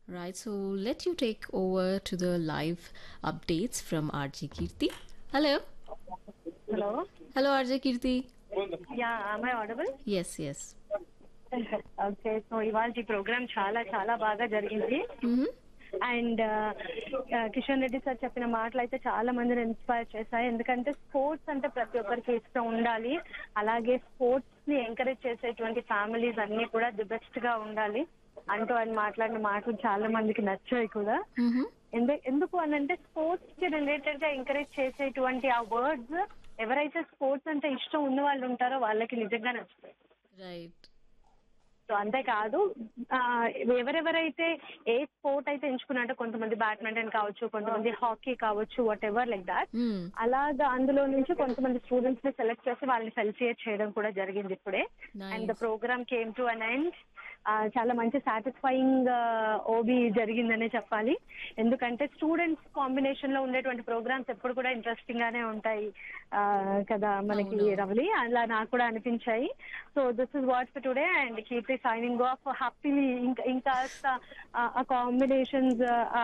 Right, so let you take over to the live updates from RJ Kirti. Hello. Hello Hello, RJ Kirti. Yeah I audible Yes, yes. Okay so ఇవాళ ఈ programme చాలా చాలా బాగా జరిగింది Mm-hmm. And Kishan Reddy sir చెప్పిన మాటలు అయితే చాలా మందిని ఇన్స్పైర్ చేశాయి ఎందుకంటే స్పోర్ట్స్ అంటే ప్రతి ఒక్కరికి ఇష్టం ఉండాలి అలాగే స్పోర్ట్స్ ని ఎంకరేజ్ చేసేటువంటి ఫ్యామిలీస్ అన్ని కూడా ది బెస్ట్ గా ఉండాలి అంటూ ఆయన మాట్లాడిన మాటలు చాలా మందికి నచ్చాయి కూడా Mm-hmm. ఎందు- ఎందుకు అని అంటే స్పోర్ట్స్ కి రిలేటెడ్ గా ఎంకరేజ్ చేసేటువంటి ఆ వర్డ్స్ ఎవరైతే స్పోర్ట్స్ అంటే ఇష్టం ఉన్న వాళ్ళు ఉంటారో వాళ్ళకి నిజంగా నచ్చుతాయి Right. సో అంతేకాదు ఆ, ఎవరెవరైతే ఏ స్పోర్ట్ అయితే ఎంచుకున్నారో కొంతమంది బ్యాడ్మింటన్ కావచ్చు కొంతమంది హాకీ కావచ్చు whatever like that Mm. అలాగా అందులో నుంచి కొంతమంది స్టూడెంట్స్ ని సెలెక్ట్ చేసి వాళ్ళని ఫెలిసియేట్ చేయడం కూడా జరిగింది ఇప్పుడే and the Nice. Programme came to an end చాలా మంచి సాటిస్ఫైయింగ్ ఓబీ జరిగిందనే చెప్పాలి ఎందుకంటే స్టూడెంట్స్ కాంబినేషన్ లో ఉండేటువంటి ప్రోగ్రామ్స్ ఎప్పుడు కూడా ఇంట్రెస్టింగ్ గానే ఉంటాయి ఆ, కదా మనకి అవును. రవలి అలా నాకు కూడా అనిపించాయి so this is what for today and keep signing off happily ఇంకా ఇంకా ఆ కాంబినేషన్స్